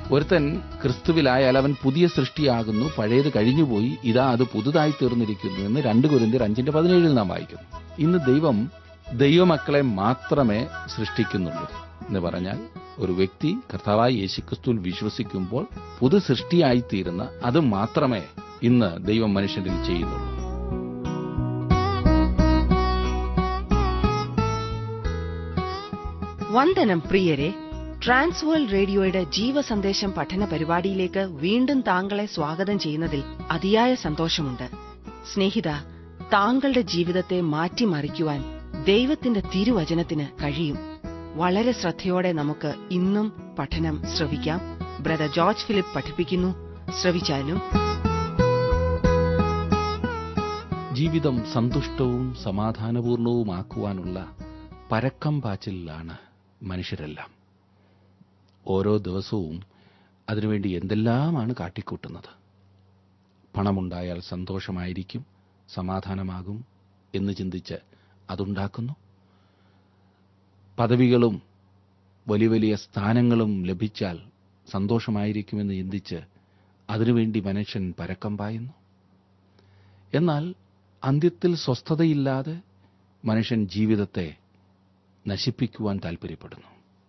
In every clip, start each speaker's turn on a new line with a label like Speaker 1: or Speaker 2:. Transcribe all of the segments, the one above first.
Speaker 1: ഒരുത്തൻ ക്രിസ്തുവിലായാൽ അവൻ പുതിയ സൃഷ്ടിയാകുന്നു പഴയത് കഴിഞ്ഞുപോയി ഇതാ അത് പുതുതായി തീർന്നിരിക്കുന്നു എന്ന് രണ്ട് കുരിന്തിർ അഞ്ചിന്റെ പതിനേഴിൽ നാം വായിക്കുന്നു ഇന്ന് ദൈവം ദൈവമക്കളെ മാത്രമേ സൃഷ്ടിക്കുന്നുള്ളൂ എന്ന് പറഞ്ഞാൽ ഒരു വ്യക്തി കർത്താവായ യേശുക്രിസ്തുവിൽ വിശ്വസിക്കുമ്പോൾ പുതു സൃഷ്ടിയായിത്തീരുന്ന അത് മാത്രമേ ഇന്ന് ദൈവം മനുഷ്യരിൽ ചെയ്യുന്നുള്ളൂ
Speaker 2: വന്ദനം പ്രിയരെ ട്രാൻസ്വേൾഡ് റേഡിയോയുടെ ജീവസന്ദേശം പഠന പരിപാടിയിലേക്ക് വീണ്ടും താങ്കളെ സ്വാഗതം ചെയ്യുന്നതിൽ അതിയായ സന്തോഷമുണ്ട് സ്നേഹിത താങ്കളുടെ ജീവിതത്തെ മാറ്റിമറിക്കുവാൻ ദൈവത്തിന്റെ തിരുവചനത്തിന് കഴിയും വളരെ ശ്രദ്ധയോടെ നമുക്ക് ഇന്നും പഠനം ശ്രവിക്കാം ബ്രദർ ജോർജ് ഫിലിപ്പ് പഠിപ്പിക്കുന്നു ശ്രവിച്ചാലും
Speaker 1: ജീവിതം സന്തുഷ്ടവും സമാധാനപൂർണവുമാക്കുവാനുള്ള പരക്കം പാച്ചിലാണ് മനുഷ്യരെല്ലാം ഓരോ ദിവസവും അതിനുവേണ്ടി എന്തെല്ലാമാണ് കാട്ടിക്കൂട്ടുന്നത് പണമുണ്ടായാൽ സന്തോഷമായിരിക്കും സമാധാനമാകും എന്ന് ചിന്തിച്ച് അതുണ്ടാക്കുന്നു പദവികളും വലിയ വലിയ സ്ഥാനങ്ങളും ലഭിച്ചാൽ സന്തോഷമായിരിക്കുമെന്ന് ചിന്തിച്ച് അതിനുവേണ്ടി മനുഷ്യൻ പരക്കം പായുന്നു എന്നാൽ അന്ത്യത്തിൽ സ്വസ്ഥതയില്ലാതെ മനുഷ്യൻ ജീവിതത്തെ നശിപ്പിക്കുവാൻ താൽപ്പര്യപ്പെടുന്നു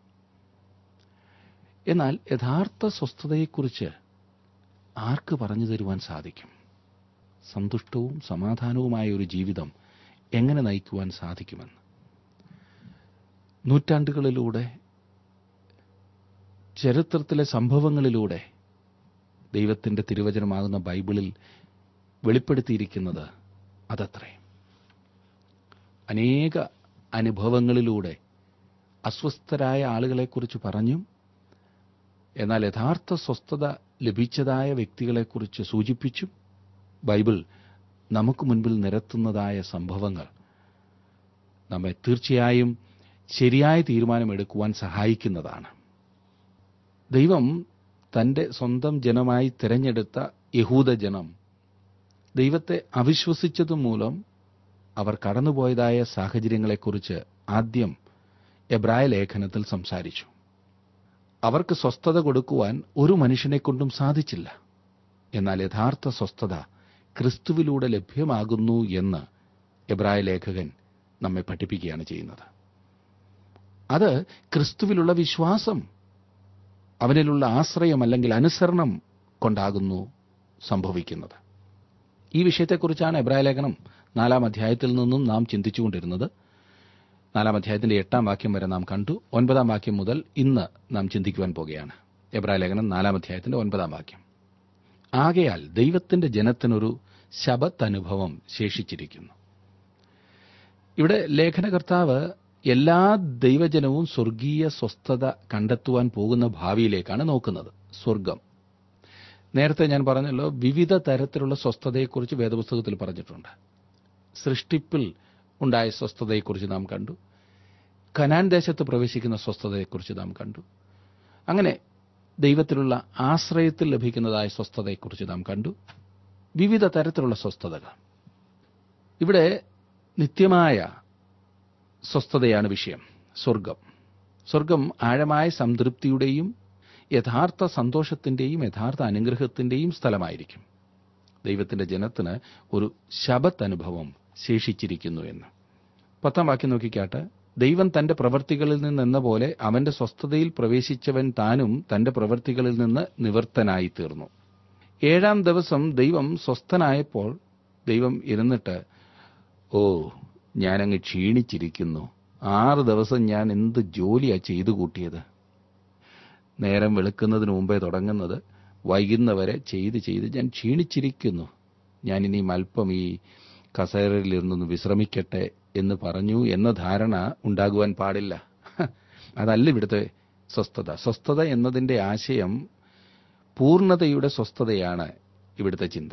Speaker 1: എന്നാൽ യഥാർത്ഥ സ്വസ്ഥതയെക്കുറിച്ച് ആർക്ക് പറഞ്ഞു തരുവാൻ സാധിക്കും സന്തുഷ്ടവും സമാധാനവുമായ ഒരു ജീവിതം എങ്ങനെ നയിക്കുവാൻ സാധിക്കുമെന്ന് നൂറ്റാണ്ടുകളിലൂടെ ചരിത്രത്തിലെ സംഭവങ്ങളിലൂടെ ദൈവത്തിന്റെ തിരുവചനമാകുന്ന ബൈബിളിൽ വെളിപ്പെടുത്തിയിരിക്കുന്നത് അതത്രേ അനേക അനുഭവങ്ങളിലൂടെ അസ്വസ്ഥരായ ആളുകളെക്കുറിച്ച് പറഞ്ഞും എന്നാൽ യഥാർത്ഥ സ്വസ്ഥത ലഭിച്ചതായ വ്യക്തികളെക്കുറിച്ച് സൂചിപ്പിച്ചും ബൈബിൾ നമുക്ക് മുൻപിൽ നിരത്തുന്നതായ സംഭവങ്ങൾ നമ്മെ തീർച്ചയായും ശരിയായ തീരുമാനമെടുക്കുവാൻ സഹായിക്കുന്നതാണ് ദൈവം തന്റെ സ്വന്തം ജനമായി തിരഞ്ഞെടുത്ത യഹൂദജനം ദൈവത്തെ അവിശ്വസിച്ചതുമൂലം അവർ കടന്നുപോയതായ സാഹചര്യങ്ങളെക്കുറിച്ച് ആദ്യം എബ്രായ ലേഖനത്തിൽ സംസാരിച്ചു അവർക്ക് സ്വസ്ഥത കൊടുക്കുവാൻ ഒരു മനുഷ്യനെക്കൊണ്ടും സാധിച്ചില്ല എന്നാൽ യഥാർത്ഥ സ്വസ്ഥത ക്രിസ്തുവിലൂടെ ലഭ്യമാകുന്നു എന്ന് എബ്രായ ലേഖകൻ നമ്മെ പഠിപ്പിക്കുകയാണ് ചെയ്യുന്നത് അത് ക്രിസ്തുവിലുള്ള വിശ്വാസം അവനിലുള്ള ആശ്രയം അല്ലെങ്കിൽ അനുസരണം കൊണ്ടാകുന്നു സംഭവിക്കുന്നത് ഈ വിഷയത്തെക്കുറിച്ചാണ് എബ്രായ ലേഖനം നാലാം അധ്യായത്തിൽ നിന്നും നാം ചിന്തിച്ചുകൊണ്ടിരുന്നത് നാലാം അധ്യായത്തിന്റെ എട്ടാം വാക്യം വരെ നാം കണ്ടു ഒൻപതാം വാക്യം മുതൽ ഇന്ന് നാം ചിന്തിക്കുവാൻ പോകുകയാണ് എബ്രായ ലേഖനം നാലാം അധ്യായത്തിന്റെ ഒൻപതാം വാക്യം ആകയാൽ ദൈവത്തിന്റെ ജനത്തിനൊരു ശബത്തനുഭവം ശേഷിച്ചിരിക്കുന്നു ഇവിടെ ലേഖനകർത്താവ് എല്ലാ ദൈവജനവും സ്വർഗീയ സ്വസ്ഥത കണ്ടെത്തുവാൻ പോകുന്ന ഭാവിയിലേക്കാണ് നോക്കുന്നത് സ്വർഗം നേരത്തെ ഞാൻ പറഞ്ഞല്ലോ വിവിധ തരത്തിലുള്ള സ്വസ്ഥതയെക്കുറിച്ച് വേദപുസ്തകത്തിൽ പറഞ്ഞിട്ടുണ്ട് സൃഷ്ടിപ്പിൽ ഉണ്ടായ സ്വസ്ഥതയെക്കുറിച്ച് നാം കണ്ടു കനാൻ ദേശത്ത് പ്രവേശിക്കുന്ന സ്വസ്ഥതയെക്കുറിച്ച് നാം കണ്ടു അങ്ങനെ ദൈവത്തിലുള്ള ആശ്രയത്തിൽ ലഭിക്കുന്നതായ സ്വസ്ഥതയെക്കുറിച്ച് നാം കണ്ടു വിവിധ തരത്തിലുള്ള സ്വസ്ഥതകൾ ഇവിടെ നിത്യമായ സ്വസ്ഥതയാണ് വിഷയം സ്വർഗം സ്വർഗം ആഴമായ സംതൃപ്തിയുടെയും യഥാർത്ഥ സന്തോഷത്തിന്റെയും യഥാർത്ഥ അനുഗ്രഹത്തിന്റെയും സ്ഥലമായിരിക്കും ദൈവത്തിന്റെ ജനത്തിന് ഒരു ശബത്ത് അനുഭവം ശേഷിച്ചിരിക്കുന്നു എന്ന് പത്താം വാക്യം നോക്കിക്കാട്ട് ദൈവം തന്റെ പ്രവൃത്തികളിൽ നിന്നെന്ന പോലെ അവന്റെ സ്വസ്ഥതയിൽ പ്രവേശിച്ചവൻ താനും തന്റെ പ്രവൃത്തികളിൽ നിന്ന് നിവർത്തനായി തീർന്നു ഏഴാം ദിവസം ദൈവം സ്വസ്ഥനായപ്പോൾ ദൈവം ഇരുന്നിട്ട് ഓ ഞാനങ്ങ് ക്ഷീണിച്ചിരിക്കുന്നു ആറ് ദിവസം ഞാൻ എന്ത് ജോലിയാ ചെയ്തു കൂട്ടിയത് നേരം വെളുക്കുന്നതിന് മുമ്പേ തുടങ്ങുന്നത് വൈകുന്നവരെ ചെയ്ത് ചെയ്ത് ഞാൻ ക്ഷീണിച്ചിരിക്കുന്നു ഞാൻ ഇനിയും അല്പം ഈ കസേരയിലിരുന്നൊന്ന് വിശ്രമിക്കട്ടെ എന്ന് പറഞ്ഞു എന്ന ധാരണ ഉണ്ടാകുവാൻ പാടില്ല അതല്ല ഇവിടുത്തെ സ്വസ്ഥത സ്വസ്ഥത എന്നതിന്റെ ആശയം പൂർണ്ണതയുടെ സ്വസ്ഥതയാണ് ഇവിടുത്തെ ചിന്ത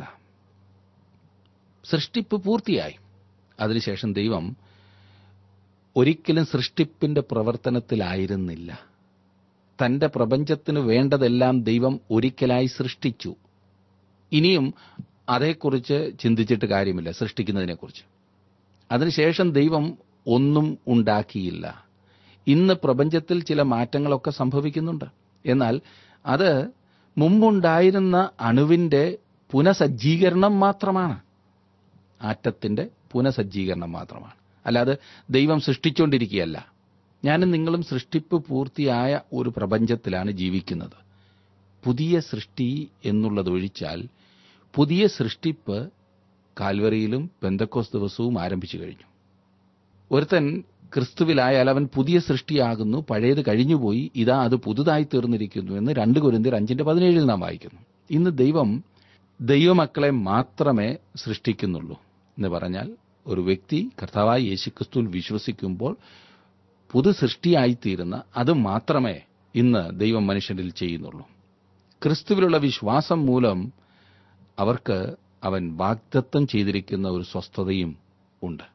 Speaker 1: സൃഷ്ടിപ്പ് പൂർത്തിയായി അതിനുശേഷം ദൈവം ഒരിക്കലും സൃഷ്ടിപ്പിന്റെ പ്രവർത്തനത്തിലായിരുന്നില്ല തന്റെ പ്രപഞ്ചത്തിന് വേണ്ടതെല്ലാം ദൈവം ഒരിക്കലായി സൃഷ്ടിച്ചു ഇനിയും അതേക്കുറിച്ച് ചിന്തിച്ചിട്ട് കാര്യമില്ല സൃഷ്ടിക്കുന്നതിനെക്കുറിച്ച് അതിനുശേഷം ദൈവം ഒന്നും ഉണ്ടാക്കിയില്ല ഇന്ന് പ്രപഞ്ചത്തിൽ ചില മാറ്റങ്ങളൊക്കെ സംഭവിക്കുന്നുണ്ട് എന്നാൽ അത് മുമ്പുണ്ടായിരുന്ന അണുവിന്റെ പുനഃസജ്ജീകരണം മാത്രമാണ് ആറ്റത്തിന്റെ പുനഃസജ്ജീകരണം മാത്രമാണ് അല്ലാതെ ദൈവം സൃഷ്ടിച്ചുകൊണ്ടിരിക്കുകയല്ല ഞാനും നിങ്ങളും സൃഷ്ടിപ്പ് പൂർത്തിയായ ഒരു പ്രപഞ്ചത്തിലാണ് ജീവിക്കുന്നത് പുതിയ സൃഷ്ടി എന്നുള്ളതൊഴിച്ചാൽ പുതിയ സൃഷ്ടിപ്പ് കാൽവറിയിലും പെന്തക്കോസ് ദിവസവും ആരംഭിച്ചു കഴിഞ്ഞു ഒരുത്തൻ ക്രിസ്തുവിലായാൽ അവൻ പുതിയ സൃഷ്ടിയാകുന്നു പഴയത് കഴിഞ്ഞുപോയി ഇതാ അത് പുതുതായി തീർന്നിരിക്കുന്നു എന്ന് രണ്ട് കുരിന്തിർ അഞ്ചിന്റെ പതിനേഴിൽ നാം വായിക്കുന്നു ഇന്ന് ദൈവം ദൈവമക്കളെ മാത്രമേ സൃഷ്ടിക്കുന്നുള്ളൂ എന്ന് പറഞ്ഞാൽ ഒരു വ്യക്തി കർത്താവായ യേശുക്രിസ്തുവിൽ വിശ്വസിക്കുമ്പോൾ പുതു സൃഷ്ടിയായിത്തീരുന്ന അത് മാത്രമേ ഇന്ന് ദൈവം മനുഷ്യരിൽ ചെയ്യുന്നുള്ളൂ ക്രിസ്തുവിലുള്ള വിശ്വാസം മൂലം അവർക്ക് അവൻ വാഗ്ദത്തം ചെയ്തിരിക്കുന്ന ഒരു സ്വസ്ഥതയും ഉണ്ട്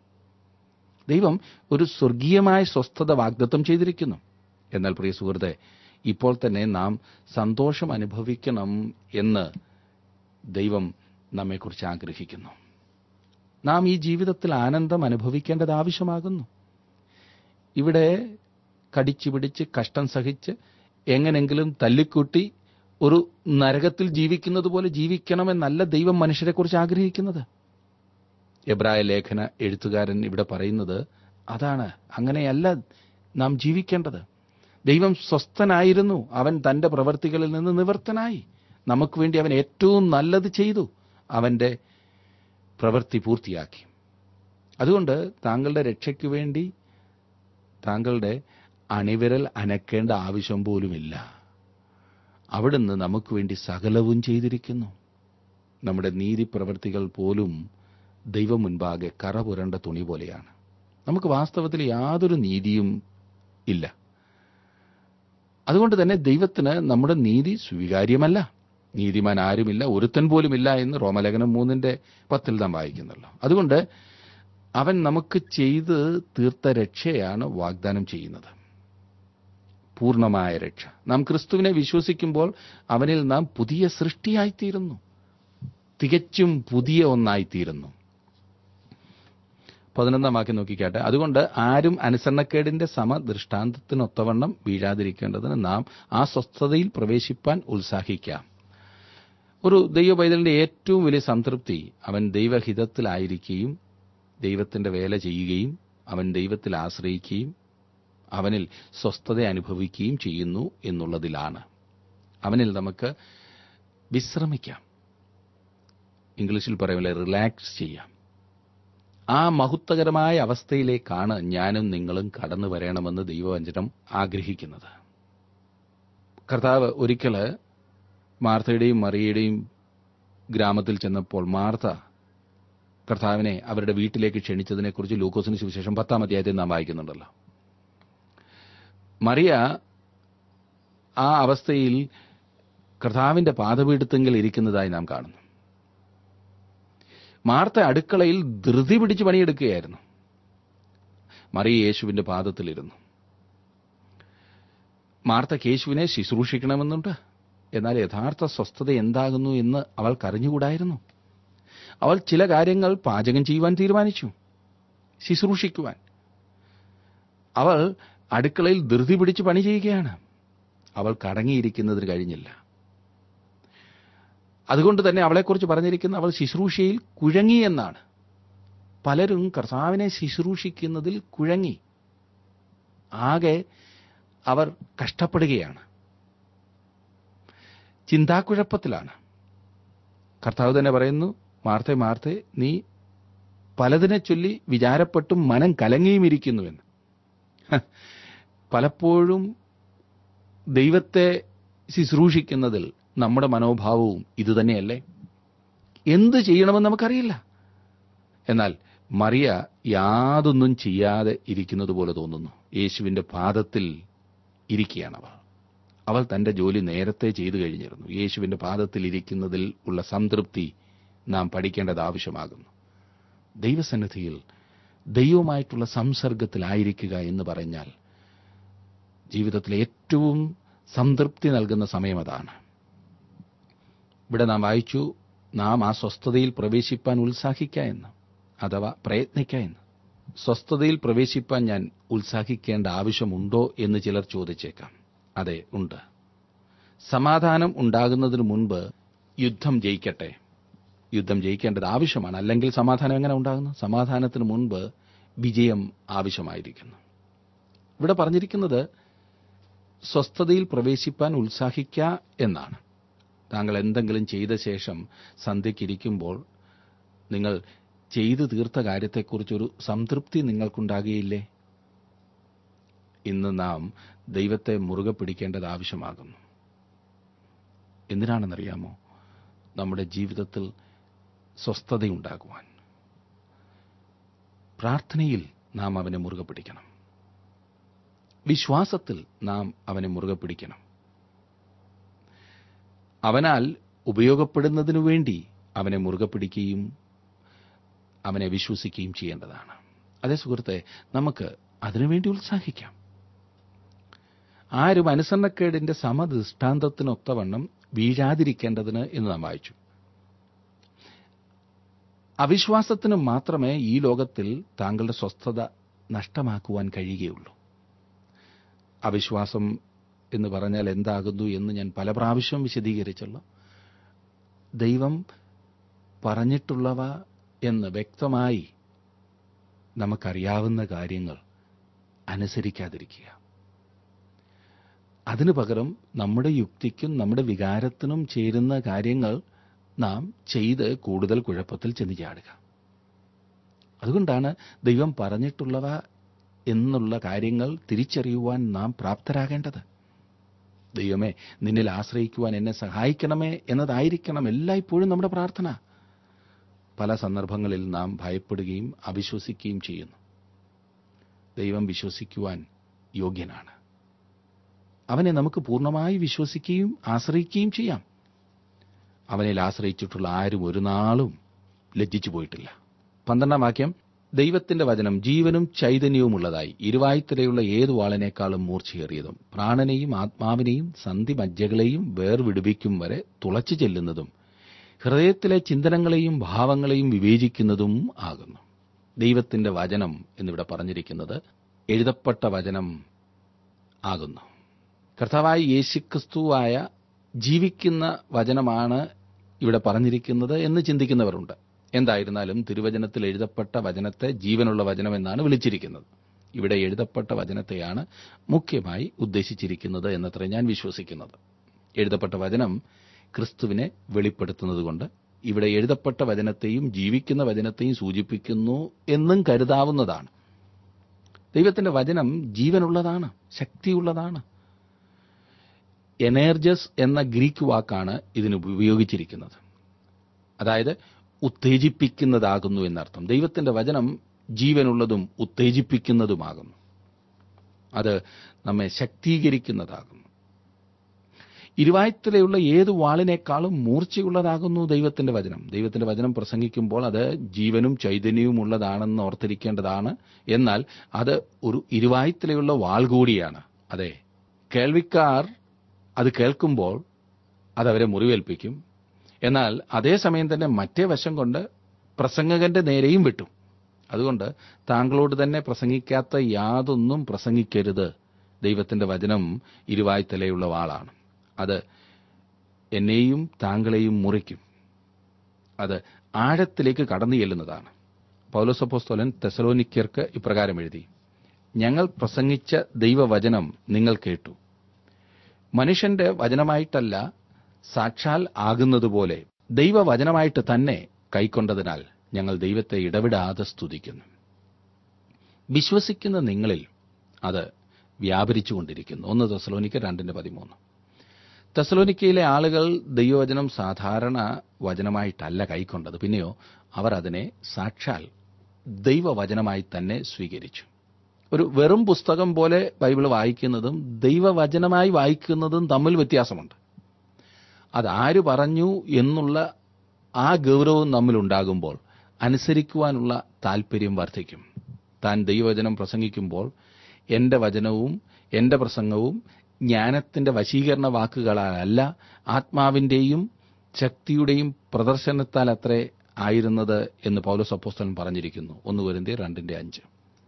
Speaker 1: ദൈവം ഒരു സ്വർഗീയമായ സ്വസ്ഥത വാഗ്ദത്തം ചെയ്തിരിക്കുന്നു എന്നാൽ പ്രിയ സുഹൃത്തെ ഇപ്പോൾ തന്നെ നാം സന്തോഷം അനുഭവിക്കണം എന്ന് ദൈവം നമ്മെക്കുറിച്ച് ആഗ്രഹിക്കുന്നു നാം ഈ ജീവിതത്തിൽ ആനന്ദം അനുഭവിക്കേണ്ടത് ആവശ്യമാകുന്നു ഇവിടെ കടിച്ചു പിടിച്ച് കഷ്ടം സഹിച്ച് എങ്ങനെങ്കിലും തല്ലിക്കൂട്ടി ഒരു നരകത്തിൽ ജീവിക്കുന്നത് പോലെ ജീവിക്കണമെന്നല്ല ദൈവം മനുഷ്യരെക്കുറിച്ച് ആഗ്രഹിക്കുന്നത് എബ്രായ ലേഖന എഴുത്തുകാരൻ ഇവിടെ പറയുന്നത് അതാണ് അങ്ങനെയല്ല നാം ജീവിക്കേണ്ടത് ദൈവം സ്വസ്ഥനായിരുന്നു അവൻ തന്റെ പ്രവർത്തികളിൽ നിന്ന് നിവർത്തനായി നമുക്ക് വേണ്ടി അവൻ ഏറ്റവും നല്ലത് ചെയ്തു അവന്റെ പ്രവൃത്തി പൂർത്തിയാക്കി അതുകൊണ്ട് താങ്കളുടെ രക്ഷയ്ക്ക് വേണ്ടി താങ്കളുടെ അണിവിരൽ അനക്കേണ്ട ആവശ്യം പോലുമില്ല അവിടുന്ന് നമുക്ക് വേണ്ടി സകലവും ചെയ്തിരിക്കുന്നു നമ്മുടെ നീതി പ്രവൃത്തികൾ പോലും ദൈവം മുൻപാകെ കറ പുരണ്ട തുണി പോലെയാണ് നമുക്ക് വാസ്തവത്തിൽ യാതൊരു നീതിയും ഇല്ല അതുകൊണ്ട് തന്നെ ദൈവത്തിന് നമ്മുടെ നീതി സ്വീകാര്യമല്ല നീതിമാൻ ആരുമില്ല ഒരുത്തൻ പോലുമില്ല എന്ന് റോമലേഖനം മൂന്നിന്റെ പത്തിൽ നാം വായിക്കുന്നല്ലോ അതുകൊണ്ട് അവൻ നമുക്ക് ചെയ്ത് തീർത്ത രക്ഷയാണ് വാഗ്ദാനം ചെയ്യുന്നത് പൂർണ്ണമായ രക്ഷ നാം ക്രിസ്തുവിനെ വിശ്വസിക്കുമ്പോൾ അവനിൽ നാം പുതിയ സൃഷ്ടിയായിത്തീരുന്നു തികച്ചും പുതിയ ഒന്നായിത്തീരുന്നു പതിനൊന്നാം വാക്യം നോക്കിക്കാട്ടെ അതുകൊണ്ട് ആരും അനുസരണക്കേടിന്റെ സമദൃഷ്ടാന്തത്തിനൊത്തവണ്ണം വീഴാതിരിക്കേണ്ടതിന് നാം ആ സ്വസ്ഥതയിൽ പ്രവേശിപ്പാൻ ഉത്സാഹിക്കാം ഒരു ദൈവ പൈതലിന്റെ ഏറ്റവും വലിയ സംതൃപ്തി അവൻ ദൈവഹിതത്തിലായിരിക്കുകയും ദൈവത്തിന്റെ വേല ചെയ്യുകയും അവൻ ദൈവത്തിൽ ആശ്രയിക്കുകയും അവനിൽ സ്വസ്ഥത അനുഭവിക്കുകയും ചെയ്യുന്നു എന്നുള്ളതിലാണ് അവനിൽ നമുക്ക് വിശ്രമിക്കാം ഇംഗ്ലീഷിൽ പറയുമ്പോൾ റിലാക്സ് ചെയ്യാം ആ മഹത്വകരമായ അവസ്ഥയിലേക്കാണ് ഞാനും നിങ്ങളും കടന്നു വരണമെന്ന് ദൈവവചനം ആഗ്രഹിക്കുന്നത് കർത്താവ് ഒരിക്കല് മാർത്തയുടെയും മറിയയുടെയും ഗ്രാമത്തിൽ ചെന്നപ്പോൾ മാർത്ത കർത്താവിനെ അവരുടെ വീട്ടിലേക്ക് ക്ഷണിച്ചതിനെക്കുറിച്ച് ലൂക്കോസിന് സുവിശേഷം പത്താം അധ്യായത്തിൽ നാം വായിക്കുന്നുണ്ടല്ലോ മറിയ ആ അവസ്ഥയിൽ കർത്താവിന്റെ പാദപീഠത്തെങ്കിൽ ഇരിക്കുന്നതായി നാം കാണുന്നു മാർത്ത അടുക്കളയിൽ ധൃതി പിടിച്ച് പണിയെടുക്കുകയായിരുന്നു മറിയ യേശുവിന്റെ പാദത്തിലിരുന്നു മാർത്തക്ക് യേശുവിനെ ശുശ്രൂഷിക്കണമെന്നുണ്ട് എന്നാൽ യഥാർത്ഥ സ്വസ്ഥത എന്താകുന്നു എന്ന് അവൾക്കറിഞ്ഞുകൂടായിരുന്നു അവൾ ചില കാര്യങ്ങൾ പാചകം ചെയ്യുവാൻ തീരുമാനിച്ചു ശുശ്രൂഷിക്കുവാൻ അവൾ അടുക്കളയിൽ ധൃതി പിടിച്ച് പണി ചെയ്യുകയാണ് അവൾ കടങ്ങിയിരിക്കുന്നതിന് കഴിഞ്ഞില്ല അതുകൊണ്ട് തന്നെ അവളെക്കുറിച്ച് പറഞ്ഞിരിക്കുന്ന അവൾ ശുശ്രൂഷയിൽ കുഴങ്ങി എന്നാണ് പലരും കർത്താവിനെ ശുശ്രൂഷിക്കുന്നതിൽ കുഴങ്ങി ആകെ അവർ കഷ്ടപ്പെടുകയാണ് ചിന്താക്കുഴപ്പത്തിലാണ് കർത്താവ് തന്നെ പറയുന്നു മാർത്തെ മാർത്തെ നീ പലതിനെ ചൊല്ലി വിചാരപ്പെട്ടും മനം കലങ്ങിയും ഇരിക്കുന്നുവെന്ന് ഹ, പലപ്പോഴും ദൈവത്തെ ശുശ്രൂഷിക്കുന്നതിൽ നമ്മുടെ മനോഭാവവും ഇതുതന്നെയല്ലേ എന്ത് ചെയ്യണമെന്ന് നമുക്കറിയില്ല എന്നാൽ മറിയ യാതൊന്നും ചെയ്യാതെ ഇരിക്കുന്നത് പോലെ തോന്നുന്നു യേശുവിന്റെ പാദത്തിൽ ഇരിക്കുകയാണ് അവൾ അവൾ തന്റെ ജോലി നേരത്തെ ചെയ്തു കഴിഞ്ഞിരുന്നു യേശുവിന്റെ പാദത്തിൽ ഇരിക്കുന്നതിൽ ഉള്ള സംതൃപ്തി നാം പഠിക്കേണ്ടത് ആവശ്യമാകുന്നു ദൈവസന്നിധിയിൽ ദൈവവുമായിട്ടുള്ള സംസർഗത്തിലായിരിക്കുക എന്ന് പറഞ്ഞാൽ ജീവിതത്തിലെ ഏറ്റവും സംതൃപ്തി നൽകുന്ന സമയം അതാണ് ഇവിടെ നാം വായിച്ചു നാം ആ സ്വസ്ഥതയിൽ പ്രവേശിപ്പാൻ ഉത്സാഹിക്ക എന്ന് അഥവാ പ്രയത്നിക്ക എന്ന് സ്വസ്ഥതയിൽ പ്രവേശിപ്പാൻ ഞാൻ ഉത്സാഹിക്കേണ്ട ആവശ്യമുണ്ടോ എന്ന് ചിലർ ചോദിച്ചേക്കാം അതെ ഉണ്ട് സമാധാനം ഉണ്ടാകുന്നതിന് മുൻപ് യുദ്ധം ജയിക്കട്ടെ യുദ്ധം ജയിക്കേണ്ടത് ആവശ്യമാണ് അല്ലെങ്കിൽ സമാധാനം എങ്ങനെ ഉണ്ടാകുന്നു സമാധാനത്തിന് മുൻപ് വിജയം ആവശ്യമായിരിക്കുന്നു ഇവിടെ പറഞ്ഞിരിക്കുന്നത് സ്വസ്ഥതയിൽ പ്രവേശിപ്പാൻ ഉത്സാഹിക്ക എന്നാണ് താങ്കൾ എന്തെങ്കിലും ചെയ്ത ശേഷം സന്ധ്യയ്ക്കിരിക്കുമ്പോൾ നിങ്ങൾ ചെയ്തു തീർത്ത കാര്യത്തെക്കുറിച്ചൊരു സംതൃപ്തി നിങ്ങൾക്കുണ്ടാകുകയില്ലേ ഇന്ന് നാം ദൈവത്തെ മുറുകെ പിടിക്കേണ്ടത് ആവശ്യമാകുന്നു എന്തിനാണെന്നറിയാമോ നമ്മുടെ ജീവിതത്തിൽ സ്വസ്ഥതയുണ്ടാകുവാൻ പ്രാർത്ഥനയിൽ നാം അവനെ മുറുകെ പിടിക്കണം വിശ്വാസത്തിൽ നാം അവനെ മുറുകെ പിടിക്കണം അവനാൽ ഉപയോഗപ്പെടുന്നതിനു വേണ്ടി അവനെ മുറുകെ പിടിക്കുകയും അവനെ വിശ്വസിക്കുകയും ചെയ്യേണ്ടതാണ് അതേ സുഹൃത്തെ നമുക്ക് അതിനുവേണ്ടി ഉത്സാഹിക്കാം ആരും അനുസരണക്കേടിന്റെ സമദൃഷ്ടാന്തത്തിനൊത്തവണ്ണം വീഴാതിരിക്കേണ്ടതിന് എന്ന് നാം വായിച്ചു അവിശ്വാസത്തിന് മാത്രമേ ഈ ലോകത്തിൽ താങ്കളുടെ സ്വസ്ഥത നഷ്ടമാക്കുവാൻ കഴിയുകയുള്ളൂ അവിശ്വാസം എന്ന് പറഞ്ഞാൽ എന്താകുന്നു എന്ന് ഞാൻ പല പ്രാവശ്യം വിശദീകരിച്ചല്ലോ ദൈവം പറഞ്ഞിട്ടുള്ളവ എന്ന് വ്യക്തമായി നമുക്കറിയാവുന്ന കാര്യങ്ങൾ അനുസരിക്കാതിരിക്കുക അതിനു പകരം നമ്മുടെ യുക്തിക്കും നമ്മുടെ വികാരത്തിനും ചേരുന്ന കാര്യങ്ങൾ നാം ചെയ്ത് കൂടുതൽ കുഴപ്പത്തിൽ ചെന്ന് ചാടുക അതുകൊണ്ടാണ് ദൈവം പറഞ്ഞിട്ടുള്ളവ എന്നുള്ള കാര്യങ്ങൾ തിരിച്ചറിയുവാൻ നാം പ്രാപ്തരാകേണ്ടത് ദൈവമേ നിന്നിൽ ആശ്രയിക്കുവാൻ എന്നെ സഹായിക്കണമേ എന്നതായിരിക്കണം എല്ലായ്പ്പോഴും നമ്മുടെ പ്രാർത്ഥന പല സന്ദർഭങ്ങളിൽ നാം ഭയപ്പെടുകയും അവിശ്വസിക്കുകയും ചെയ്യുന്നു ദൈവം വിശ്വസിക്കുവാൻ യോഗ്യനാണ് അവനെ നമുക്ക് പൂർണ്ണമായി വിശ്വസിക്കുകയും ആശ്രയിക്കുകയും ചെയ്യാം അവനിൽ ആശ്രയിച്ചിട്ടുള്ള ആരും ഒരു നാളും ലജ്ജിച്ചു പോയിട്ടില്ല പന്ത്രണ്ടാം വാക്യം ദൈവത്തിന്റെ വചനം ജീവനും ചൈതന്യവുമുള്ളതായി ഇരുവായ്ത്തലയുള്ള ഏതു വാളിനേക്കാളും മൂർച്ചയേറിയതും പ്രാണനെയും ആത്മാവിനെയും സന്ധിമജ്ജകളെയും വേർവിടുവിക്കും വരെ തുളച്ചു ചെല്ലുന്നതും ഹൃദയത്തിലെ ചിന്തനങ്ങളെയും ഭാവങ്ങളെയും വിവേചിക്കുന്നതും ആകുന്നു ദൈവത്തിന്റെ വചനം എന്നിവിടെ പറഞ്ഞിരിക്കുന്നത് എഴുതപ്പെട്ട വചനം ആകുന്നു കർത്താവായ യേശുക്രിസ്തുവായ ജീവിക്കുന്ന വചനമാണ് ഇവിടെ പറഞ്ഞിരിക്കുന്നത് എന്ന് ചിന്തിക്കുന്നവരുണ്ട് എന്തായിരുന്നാലും തിരുവചനത്തിൽ എഴുതപ്പെട്ട വചനത്തെ ജീവനുള്ള വചനം എന്നാണ് വിളിച്ചിരിക്കുന്നത് ഇവിടെ എഴുതപ്പെട്ട വചനത്തെയാണ് മുഖ്യമായി ഉദ്ദേശിച്ചിരിക്കുന്നത് എന്നത്ര ഞാൻ വിശ്വസിക്കുന്നത് എഴുതപ്പെട്ട വചനം ക്രിസ്തുവിനെ വെളിപ്പെടുത്തുന്നതുകൊണ്ട് ഇവിടെ എഴുതപ്പെട്ട വചനത്തെയും ജീവിക്കുന്ന വചനത്തെയും സൂചിപ്പിക്കുന്നു എന്നും കരുതാവുന്നതാണ് ദൈവത്തിന്റെ വചനം ജീവനുള്ളതാണ് ശക്തിയുള്ളതാണ് എനർജസ് എന്ന ഗ്രീക്ക് വാക്കാണ് ഇതിന് ഉപയോഗിച്ചിരിക്കുന്നത് അതായത് ഉത്തേജിപ്പിക്കുന്നതാകുന്നു എന്നർത്ഥം ദൈവത്തിന്റെ വചനം ജീവനുള്ളതും ഉത്തേജിപ്പിക്കുന്നതുമാകുന്നു അത് നമ്മെ ശക്തീകരിക്കുന്നതാകുന്നു ഇരുവായത്തിലെയുള്ള ഏത് വാളിനേക്കാളും മൂർച്ചയുള്ളതാകുന്നു ദൈവത്തിന്റെ വചനം ദൈവത്തിന്റെ വചനം പ്രസംഗിക്കുമ്പോൾ അത് ജീവനും ചൈതന്യവും ഉള്ളതാണെന്ന് ഓർത്തിരിക്കേണ്ടതാണ് എന്നാൽ അത് ഒരു ഇരുവായത്തിലെയുള്ള വാൾ കൂടിയാണ് അതെ കേൾവിക്കാർ അത് കേൾക്കുമ്പോൾ അതവരെ മുറിവേൽപ്പിക്കും എന്നാൽ അതേസമയം തന്നെ മറ്റേ വശം കൊണ്ട് പ്രസംഗകന്റെ നേരെയും വിട്ടു അതുകൊണ്ട് താങ്കളോട് തന്നെ പ്രസംഗിക്കാത്ത യാതൊന്നും പ്രസംഗിക്കരുത് ദൈവത്തിന്റെ വചനം ഇരുവായ്ത്തലയുള്ള വാളാണ് അത് എന്നെയും താങ്കളെയും മുറിക്കും അത് ആഴത്തിലേക്ക് കടന്നു ചെല്ലുന്നതാണ് പൗലോസപ്പോസ്തോലൻ തെസലോനിക്കർക്ക് ഇപ്രകാരം എഴുതി ഞങ്ങൾ പ്രസംഗിച്ച ദൈവവചനം നിങ്ങൾ കേട്ടു മനുഷ്യന്റെ വചനമായിട്ടല്ല സാക്ഷാൽ ആകുന്നതുപോലെ ദൈവവചനമായിട്ട് തന്നെ കൈക്കൊണ്ടതിനാൽ ഞങ്ങൾ ദൈവത്തെ ഇടവിടാതെ സ്തുതിക്കുന്നു വിശ്വസിക്കുന്ന നിങ്ങളിൽ അത് വ്യാപരിച്ചുകൊണ്ടിരിക്കുന്നു ഒന്ന് തെസലോനിക്ക രണ്ടിന്റെ പതിമൂന്ന് തെസലോനിക്കയിലെ ആളുകൾ ദൈവവചനം സാധാരണ വചനമായിട്ടല്ല കൈക്കൊണ്ടത് പിന്നെയോ അവർ അതിനെ സാക്ഷാൽ ദൈവവചനമായി തന്നെ സ്വീകരിച്ചു ഒരു വെറും പുസ്തകം പോലെ ബൈബിൾ വായിക്കുന്നതും ദൈവവചനമായി വായിക്കുന്നതും തമ്മിൽ വ്യത്യാസമുണ്ട് അത് ആര് പറഞ്ഞു എന്നുള്ള ആ ഗൗരവം നമ്മിലുണ്ടാകുമ്പോൾ അനുസരിക്കുവാനുള്ള താൽപ്പര്യം വർദ്ധിക്കും താൻ ദൈവവചനം പ്രസംഗിക്കുമ്പോൾ എന്റെ വചനവും എന്റെ പ്രസംഗവും ജ്ഞാനത്തിന്റെ വശീകരണ വാക്കുകളാലല്ല ആത്മാവിന്റെയും ശക്തിയുടെയും പ്രദർശനത്താൽ അത്രേ ആയിരുന്നത് എന്ന് പൗലോസ് അപ്പോസ്തലൻ പറഞ്ഞിരിക്കുന്നു ഒന്ന് വരുന്നേ രണ്ടിന്റെ അഞ്ച്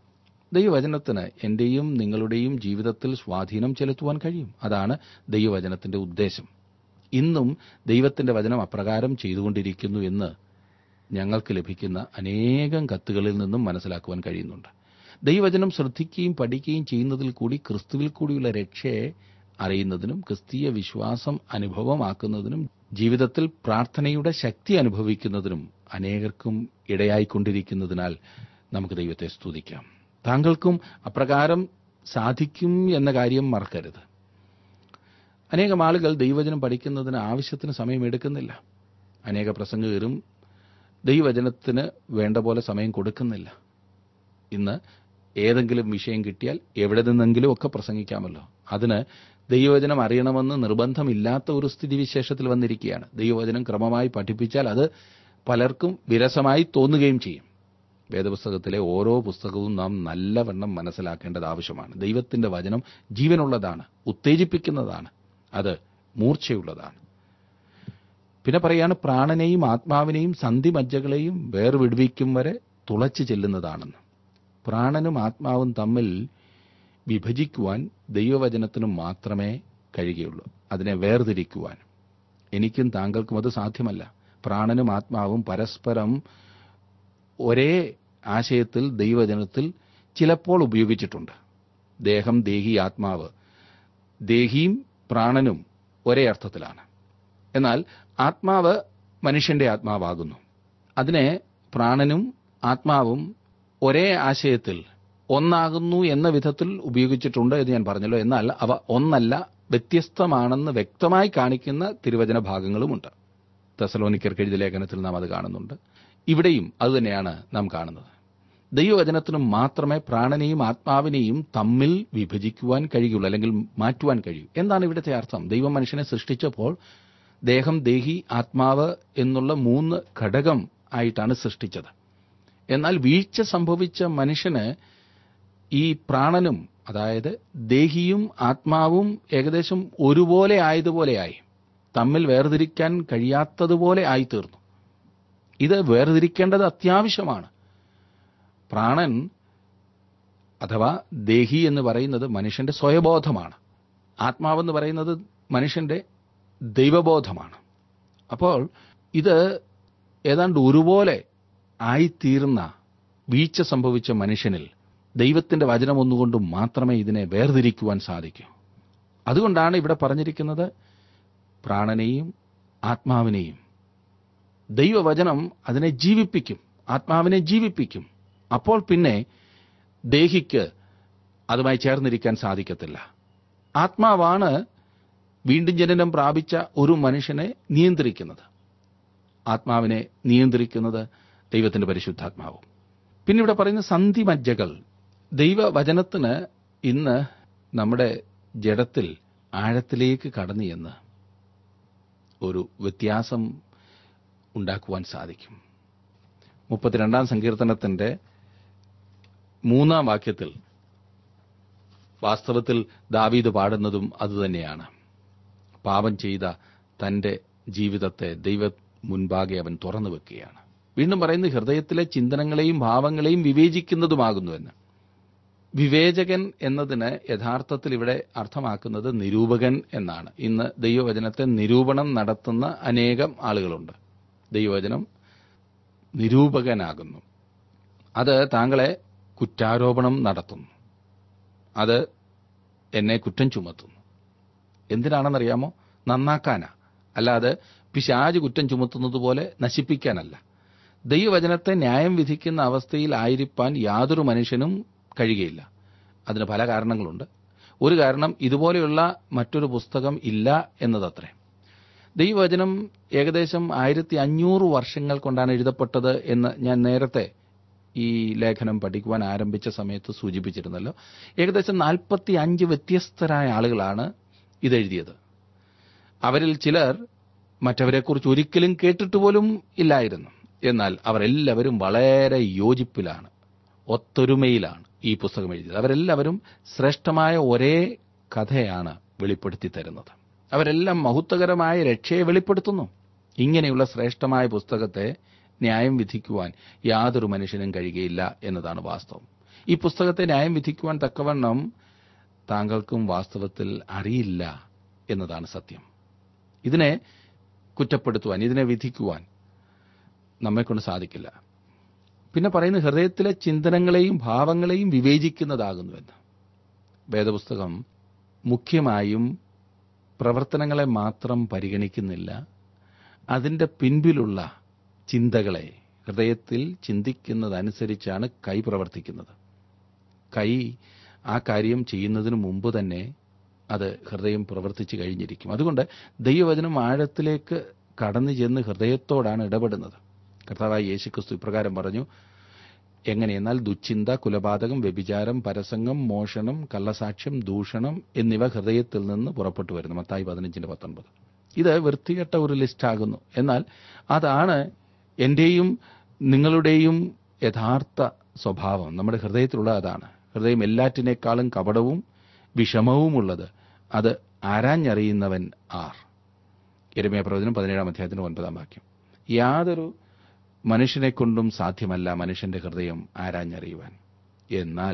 Speaker 1: ദൈവവചനത്തിന് എന്റെയും നിങ്ങളുടെയും ജീവിതത്തിൽ സ്വാധീനം ചെലുത്തുവാൻ കഴിയും അതാണ് ദൈവവചനത്തിന്റെ ഉദ്ദേശം ഇന്നും ദൈവത്തിന്റെ വചനം അപ്രകാരം ചെയ്തുകൊണ്ടിരിക്കുന്നു എന്ന് ഞങ്ങൾക്ക് ലഭിക്കുന്ന അനേകം കത്തുകളിൽ നിന്നും മനസ്സിലാക്കുവാൻ കഴിയുന്നുണ്ട് ദൈവവചനം ശ്രദ്ധിക്കുകയും പഠിക്കുകയും ചെയ്യുന്നതിൽ കൂടി ക്രിസ്തുവിൽ കൂടിയുള്ള രക്ഷയെ അറിയുന്നതിനും ക്രിസ്തീയ വിശ്വാസം അനുഭവമാക്കുന്നതിനും ജീവിതത്തിൽ പ്രാർത്ഥനയുടെ ശക്തി അനുഭവിക്കുന്നതിനും അനേകർക്കും ഇടയായിക്കൊണ്ടിരിക്കുന്നതിനാൽ നമുക്ക് ദൈവത്തെ സ്തുതിക്കാം താങ്കൾക്കും അപ്രകാരം സാധിക്കും എന്ന കാര്യം മറക്കരുത് അനേകം ആളുകൾ ദൈവവചനം പഠിക്കുന്നതിന് ആവശ്യത്തിന് സമയമെടുക്കുന്നില്ല അനേക പ്രസംഗകരും ദൈവവചനത്തിന് വേണ്ട പോലെ സമയം കൊടുക്കുന്നില്ല ഇന്ന് ഏതെങ്കിലും വിഷയം കിട്ടിയാൽ എവിടെ നിന്നെങ്കിലും ഒക്കെ പ്രസംഗിക്കാമല്ലോ അതിന് ദൈവവചനം അറിയണമെന്ന് നിർബന്ധമില്ലാത്ത ഒരു സ്ഥിതിവിശേഷത്തിൽ വന്നിരിക്കുകയാണ് ദൈവവചനം ക്രമമായി പഠിപ്പിച്ചാൽ അത് പലർക്കും വിരസമായി തോന്നുകയും ചെയ്യും വേദപുസ്തകത്തിലെ ഓരോ പുസ്തകവും നാം നല്ലവണ്ണം മനസ്സിലാക്കേണ്ടത് ആവശ്യമാണ് ദൈവത്തിന്റെ വചനം ജീവനുള്ളതാണ് ഉത്തേജിപ്പിക്കുന്നതാണ് അത് മൂർച്ചയുള്ളതാണ് പിന്നെ പറയാണ് പ്രാണനെയും ആത്മാവിനെയും സന്ധിമജ്ജകളെയും വേർവിടുവിക്കും വരെ തുളച്ചു ചെല്ലുന്നതാണെന്ന് പ്രാണനും ആത്മാവും തമ്മിൽ വിഭജിക്കുവാൻ ദൈവവചനത്തിന് മാത്രമേ കഴിയുകയുള്ളൂ അതിനെ വേർതിരിക്കുവാൻ എനിക്കും താങ്കൾക്കും അത് സാധ്യമല്ല പ്രാണനും ആത്മാവും പരസ്പരം ഒരേ ആശയത്തിൽ ദൈവവചനത്തിൽ ചിലപ്പോൾ ഉപയോഗിച്ചിട്ടുണ്ട് ദേഹം ദേഹി ആത്മാവ് ദേഹിയും പ്രാണനും ഒരേ അർത്ഥത്തിലാണ് എന്നാൽ ആത്മാവ് മനുഷ്യന്റെ ആത്മാവാകുന്നു അതിനെ പ്രാണനും ആത്മാവും ഒരേ ആശയത്തിൽ ഒന്നാകുന്നു എന്ന വിധത്തിൽ ഉപയോഗിച്ചിട്ടുണ്ട് എന്ന് ഞാൻ പറഞ്ഞല്ലോ എന്നാൽ അവ ഒന്നല്ല വ്യത്യസ്തമാണെന്ന് വ്യക്തമായി കാണിക്കുന്ന തിരുവചന ഭാഗങ്ങളുമുണ്ട് തെസലോനിക്കർക്ക് എഴുതിയ ലേഖനത്തിൽ നാം അത് കാണുന്നുണ്ട് ഇവിടെയും അതുതന്നെയാണ് നാം കാണുന്നത് ദൈവവചനത്തിന് മാത്രമേ പ്രാണനെയും ആത്മാവിനെയും തമ്മിൽ വിഭജിക്കുവാൻ കഴിയുള്ളൂ അല്ലെങ്കിൽ മാറ്റുവാൻ കഴിയൂ എന്താണ് ഇവിടുത്തെ അർത്ഥം ദൈവം മനുഷ്യനെ സൃഷ്ടിച്ചപ്പോൾ ദേഹം ദേഹി ആത്മാവ് എന്നുള്ള മൂന്ന് ഘടകം ആയിട്ടാണ് സൃഷ്ടിച്ചത് എന്നാൽ വീഴ്ച സംഭവിച്ച മനുഷ്യന് ഈ പ്രാണനും അതായത് ദേഹിയും ആത്മാവും ഏകദേശം ഒരുപോലെ ആയതുപോലെയായി തമ്മിൽ വേർതിരിക്കാൻ കഴിയാത്തതുപോലെ ആയിത്തീർന്നു ഇത് വേർതിരിക്കേണ്ടത് അത്യാവശ്യമാണ് പ്രാണൻ അഥവാ ദേഹി എന്ന് പറയുന്നത് മനുഷ്യന്റെ സ്വയബോധമാണ് ആത്മാവെന്ന് പറയുന്നത് മനുഷ്യന്റെ ദൈവബോധമാണ് അപ്പോൾ ഇത് ഏതാണ്ട് ഒരുപോലെ ആയിത്തീർന്ന വീഴ്ച സംഭവിച്ച മനുഷ്യനിൽ ദൈവത്തിന്റെ വചനം ഒന്നുകൊണ്ട് മാത്രമേ ഇതിനെ വേർതിരിക്കുവാൻ സാധിക്കൂ അതുകൊണ്ടാണ് ഇവിടെ പറഞ്ഞിരിക്കുന്നത് പ്രാണനെയും ആത്മാവിനെയും ദൈവവചനം അതിനെ ജീവിപ്പിക്കും ആത്മാവിനെ ജീവിപ്പിക്കും അപ്പോൾ പിന്നെ ദേഹിക്ക് അതുമായി ചേർന്നിരിക്കാൻ സാധിക്കത്തില്ല ആത്മാവാണ് വീണ്ടും ജനനം പ്രാപിച്ച ഒരു മനുഷ്യനെ നിയന്ത്രിക്കുന്നത് ആത്മാവിനെ നിയന്ത്രിക്കുന്നത് ദൈവത്തിന്റെ പരിശുദ്ധാത്മാവും പിന്നെ ഇവിടെ പറയുന്ന സന്ധിമജ്ജകൾ ദൈവവചനത്തിന് ഇന്ന് നമ്മുടെ ജഡത്തിൽ ആഴത്തിലേക്ക് കടന്നു എന്ന് ഒരു വ്യത്യാസം ഉണ്ടാക്കുവാൻ സാധിക്കും മുപ്പത്തിരണ്ടാം സങ്കീർത്തനത്തിന്റെ മൂന്നാം വാക്യത്തിൽ വാസ്തവത്തിൽ ദാവീദ് പാടുന്നതും അതുതന്നെയാണ് പാപം ചെയ്ത തന്റെ ജീവിതത്തെ ദൈവ മുൻപാകെ അവൻ തുറന്നു വെക്കുകയാണ് വീണ്ടും പറയുന്നത് ഹൃദയത്തിലെ ചിന്തനങ്ങളെയും ഭാവങ്ങളെയും വിവേചിക്കുന്നതുമാകുന്നുവെന്ന് വിവേചകൻ എന്നതിന് യഥാർത്ഥത്തിൽ ഇവിടെ അർത്ഥമാക്കുന്നത് നിരൂപകൻ എന്നാണ് ഇന്ന് ദൈവവചനത്തെ നിരൂപണം നടത്തുന്ന അനേകം ആളുകളുണ്ട് ദൈവവചനം നിരൂപകനാകുന്നു അത് താങ്കളെ കുറ്റാരോപണം നടത്തുന്നു അത് എന്നെ കുറ്റം ചുമത്തുന്നു എന്തിനാണെന്നറിയാമോ നന്നാക്കാനാ അല്ലാതെ പിശാജ് കുറ്റം ചുമത്തുന്നത് പോലെ നശിപ്പിക്കാനല്ല ദൈവവചനത്തെ ന്യായം വിധിക്കുന്ന അവസ്ഥയിൽ ആയിരിക്കാൻ യാതൊരു മനുഷ്യനും കഴിയുകയില്ല അതിന് പല കാരണങ്ങളുണ്ട് ഒരു കാരണം ഇതുപോലെയുള്ള മറ്റൊരു പുസ്തകം ഇല്ല എന്നതത്രേ ദൈവവചനം ഏകദേശം ആയിരത്തി അഞ്ഞൂറ് വർഷങ്ങൾ കൊണ്ടാണ് എഴുതപ്പെട്ടത് എന്ന് ഞാൻ നേരത്തെ ഈ ലേഖനം പഠിക്കുവാൻ ആരംഭിച്ച സമയത്ത് സൂചിപ്പിച്ചിരുന്നല്ലോ ഏകദേശം നാൽപ്പത്തി അഞ്ച് വ്യത്യസ്തരായ ആളുകളാണ് ഇതെഴുതിയത് അവരിൽ ചിലർ മറ്റവരെക്കുറിച്ച് ഒരിക്കലും കേട്ടിട്ട് പോലും ഇല്ലായിരുന്നു എന്നാൽ അവരെല്ലാവരും വളരെ യോജിപ്പിലാണ് ഒത്തൊരുമയിലാണ് ഈ പുസ്തകം എഴുതിയത് അവരെല്ലാവരും ശ്രേഷ്ഠമായ ഒരേ കഥയാണ് വെളിപ്പെടുത്തി തരുന്നത് അവരെല്ലാം മഹത്വകരമായ രക്ഷയെ വെളിപ്പെടുത്തുന്നു ഇങ്ങനെയുള്ള ശ്രേഷ്ഠമായ പുസ്തകത്തെ ന്യായം വിധിക്കുവാൻ യാതൊരു മനുഷ്യനും കഴിയുകയില്ല എന്നതാണ് വാസ്തവം ഈ പുസ്തകത്തെ ന്യായം വിധിക്കുവാൻ തക്കവണ്ണം താങ്കൾക്കും വാസ്തവത്തിൽ അറിയില്ല എന്നതാണ് സത്യം ഇതിനെ കുറ്റപ്പെടുത്തുവാൻ ഇതിനെ വിധിക്കുവാൻ നമ്മെക്കൊണ്ട് സാധിക്കില്ല പിന്നെ പറയുന്ന ഹൃദയത്തിലെ ചിന്തനങ്ങളെയും ഭാവങ്ങളെയും വിവേചിക്കുന്നതാകുന്നുവെന്ന് വേദപുസ്തകം മുഖ്യമായും പ്രവർത്തനങ്ങളെ മാത്രം പരിഗണിക്കുന്നില്ല അതിന്റെ പിൻപിലുള്ള ചിന്തകളെ ഹൃദയത്തിൽ ചിന്തിക്കുന്നതനുസരിച്ചാണ് കൈ പ്രവർത്തിക്കുന്നത് കൈ ആ കാര്യം ചെയ്യുന്നതിന് മുമ്പ് തന്നെ അത് ഹൃദയം പ്രവർത്തിച്ചു കഴിഞ്ഞിരിക്കും അതുകൊണ്ട് ദൈവവചനം ആഴത്തിലേക്ക് കടന്നു ചെന്ന് ഹൃദയത്തോടാണ് ഇടപെടുന്നത് കർത്താവായ യേശുക്രിസ്തു ഇപ്രകാരം പറഞ്ഞു എങ്ങനെയെന്നാൽ ദുശ്ചിന്ത കുലപാതകം വ്യഭിചാരം പരസംഗം മോഷണം കള്ളസാക്ഷ്യം ദൂഷണം എന്നിവ ഹൃദയത്തിൽ നിന്ന് പുറപ്പെട്ടു വരുന്നു മത്തായി പതിനഞ്ചിന്റെ പത്തൊൻപത് ഇത് വൃത്തികെട്ട ഒരു ലിസ്റ്റാകുന്നു എന്നാൽ അതാണ് എന്റെയും നിങ്ങളുടെയും യഥാർത്ഥ സ്വഭാവം നമ്മുടെ ഹൃദയത്തിലുള്ള അതാണ് ഹൃദയം എല്ലാറ്റിനേക്കാളും കപടവും വിഷമവുമുള്ളത് അത് ആരാഞ്ഞറിയുന്നവൻ ആർ എരുമയ പ്രവചനം പതിനേഴാം അധ്യായത്തിന്റെ ഒൻപതാം വാക്യം യാതൊരു മനുഷ്യനെ കൊണ്ടും സാധ്യമല്ല മനുഷ്യന്റെ ഹൃദയം ആരാഞ്ഞറിയുവാൻ എന്നാൽ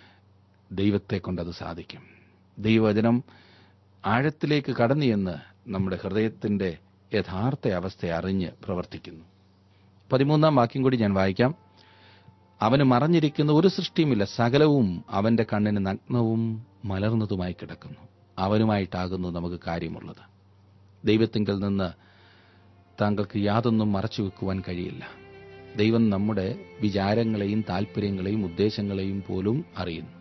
Speaker 1: ദൈവത്തെ കൊണ്ടത് സാധിക്കും ദൈവവചനം ആഴത്തിലേക്ക് കടന്നു എന്ന് നമ്മുടെ ഹൃദയത്തിന്റെ യഥാർത്ഥ അവസ്ഥ അറിഞ്ഞ് പ്രവർത്തിക്കുന്നു പതിമൂന്നാം വാക്യം കൂടി ഞാൻ വായിക്കാം അവന് മറഞ്ഞിരിക്കുന്ന ഒരു സൃഷ്ടിയുമില്ല സകലവും അവന്റെ കണ്ണിന് നഗ്നവും മലർന്നതുമായി കിടക്കുന്നു അവനുമായിട്ടാകുന്നു നമുക്ക് കാര്യമുള്ളത് ദൈവത്തിങ്കൽ നിന്ന് താങ്കൾക്ക് യാതൊന്നും മറച്ചു വെക്കുവാൻ കഴിയില്ല ദൈവം നമ്മുടെ വിചാരങ്ങളെയും താൽപ്പര്യങ്ങളെയും ഉദ്ദേശങ്ങളെയും പോലും അറിയുന്നു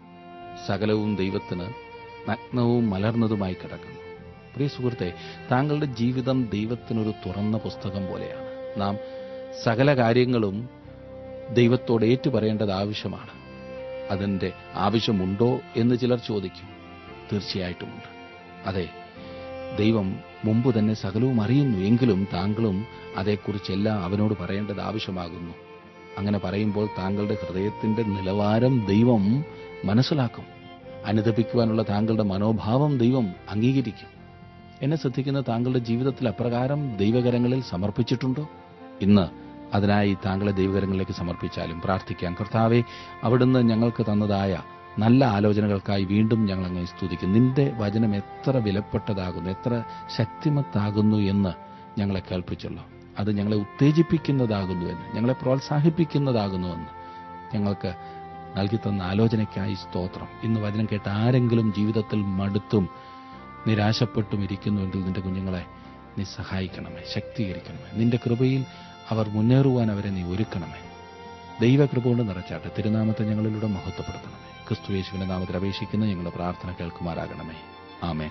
Speaker 1: സകലവും ദൈവത്തിന് നഗ്നവും മലർന്നതുമായി കിടക്കുന്നു പ്രിയ സുഹൃത്തെ താങ്കളുടെ ജീവിതം ദൈവത്തിനൊരു തുറന്ന പുസ്തകം പോലെയാണ് നാം സകല കാര്യങ്ങളും ദൈവത്തോട് ഏറ്റുപറയേണ്ടത് ആവശ്യമാണ് അതിന്റെ ആവശ്യമുണ്ടോ എന്ന് ചിലർ ചോദിക്കും തീർച്ചയായിട്ടുമുണ്ട് അതെ ദൈവം മുമ്പ് തന്നെ സകലവും അറിയുന്നു എങ്കിലും താങ്കളും അതേക്കുറിച്ചെല്ലാം അവനോട് പറയേണ്ടത് ആവശ്യമാകുന്നു അങ്ങനെ പറയുമ്പോൾ താങ്കളുടെ ഹൃദയത്തിന്റെ നിലവാരം ദൈവം മനസ്സിലാക്കും അനുദപിക്കുവാനുള്ള താങ്കളുടെ മനോഭാവം ദൈവം അംഗീകരിക്കും എന്നെ ശ്രദ്ധിക്കുന്ന താങ്കളുടെ ജീവിതത്തിൽ അപ്രകാരം ദൈവകരങ്ങളിൽ സമർപ്പിച്ചിട്ടുണ്ടോ ഇന്ന് അതിനായി താങ്കളെ ദൈവകരങ്ങളിലേക്ക് സമർപ്പിച്ചാലും പ്രാർത്ഥിക്കാം കർത്താവെ അവിടുന്ന് ഞങ്ങൾക്ക് തന്നതായ നല്ല ആലോചനകൾക്കായി വീണ്ടും ഞങ്ങൾ അങ്ങ് സ്തുതിക്കും നിന്റെ വചനം എത്ര വിലപ്പെട്ടതാകുന്നു എത്ര ശക്തിമത്താകുന്നു എന്ന് ഞങ്ങളെ കേൾപ്പിച്ചല്ലോ അത് ഞങ്ങളെ ഉത്തേജിപ്പിക്കുന്നതാകുന്നുവെന്ന് ഞങ്ങളെ പ്രോത്സാഹിപ്പിക്കുന്നതാകുന്നുവെന്ന് ഞങ്ങൾക്ക് നൽകി തന്ന ആലോചനയ്ക്കായി സ്തോത്രം ഇന്ന് വചനം കേട്ട ആരെങ്കിലും ജീവിതത്തിൽ മടുത്തും നിരാശപ്പെട്ടും ഇരിക്കുന്നുവെങ്കിൽ നിന്റെ കുഞ്ഞുങ്ങളെ നീ സഹായിക്കണമേ ശക്തീകരിക്കണമേ നിന്റെ കൃപയിൽ അവർ മുന്നേറുവാൻ അവരെ നീ ഒരുക്കണമേ ദൈവകൃപ കൊണ്ട് നിറച്ചാട്ടെ തിരുനാമത്തെ ഞങ്ങളിലൂടെ മഹത്വപ്പെടുത്തണമേ ക്രിസ്തു യേശുവിന്റെ നാമത്തിൽ അപേക്ഷിക്കുന്ന ഞങ്ങളുടെ പ്രാർത്ഥന കേൾക്കുമാറാകണമേ ആമേൻ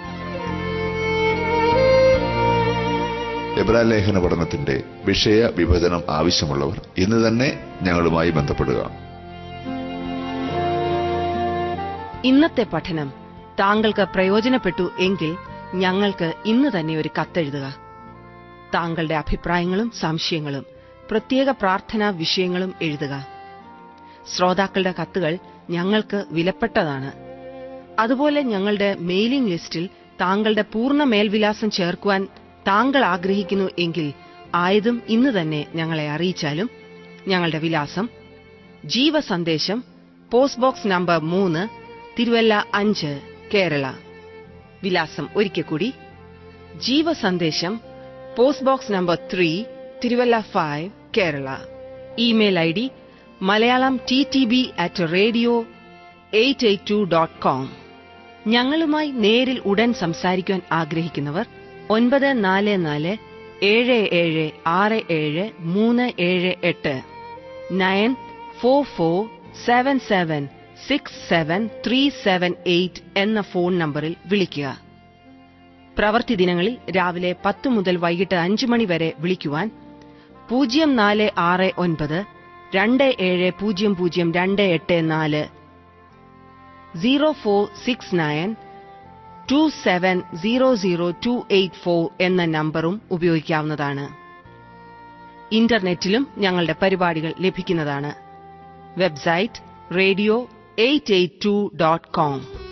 Speaker 3: എബ്രാലേഖന പഠനത്തിന്റെ വിഷയ വിഭജനം ആവശ്യമുള്ളവർ ഇന്ന് തന്നെ ഞങ്ങളുമായി ബന്ധപ്പെടുക
Speaker 2: ഇന്നത്തെ പഠനം താങ്കൾക്ക് പ്രയോജനപ്പെട്ടു എങ്കിൽ ഞങ്ങൾക്ക് ഇന്ന് തന്നെ ഒരു കത്തെഴുതുക താങ്കളുടെ അഭിപ്രായങ്ങളും സംശയങ്ങളും പ്രത്യേക പ്രാർത്ഥനാ വിഷയങ്ങളും എഴുതുക ശ്രോതാക്കളുടെ കത്തുകൾ ഞങ്ങൾക്ക് വിലപ്പെട്ടതാണ് അതുപോലെ ഞങ്ങളുടെ മെയിലിംഗ് ലിസ്റ്റിൽ താങ്കളുടെ പൂർണ്ണ മേൽവിലാസം ചേർക്കുവാൻ താങ്കൾ ആഗ്രഹിക്കുന്നു എങ്കിൽ ആയതും ഇന്ന് തന്നെ ഞങ്ങളെ അറിയിച്ചാലും ഞങ്ങളുടെ വിലാസം ജീവസന്ദേശം പോസ്റ്റ് ബോക്സ് നമ്പർ മൂന്ന് തിരുവല്ല അഞ്ച് കേരള വിലാസം ഒരിക്കൽ കൂടി Jeevasandesham post box number three Thiruvalla five Kerala email I D Malayalam T T B at radio eight eight two dot com ഞങ്ങളുമായി നേരിൽ ഉടൻ സംസാരിക്കുവാൻ ആഗ്രഹിക്കുന്നവർ ഒൻപത് നാല് നാല് ഏഴ് ഏഴ് ആറ് ഏഴ് മൂന്ന് ഏഴ് എട്ട് nine four four seven seven six seven three seven eight എന്ന ഫോൺ നമ്പറിൽ വിളിക്കുക പ്രവൃത്തി ദിനങ്ങളിൽ രാവിലെ പത്ത് മുതൽ വൈകിട്ട് അഞ്ച് മണി വരെ വിളിക്കുവാൻ പൂജ്യം നാല് ആറ് ഒൻപത് രണ്ട് ഏഴ് പൂജ്യം പൂജ്യം രണ്ട് എട്ട് നാല് zero four six nine two seven zero zero two eight four എന്ന നമ്പറും ഉപയോഗിക്കാവുന്നതാണ് ഇന്റർനെറ്റിലും ഞങ്ങളുടെ പരിപാടികൾ ലഭിക്കുന്നതാണ് website radio eight eight two dot com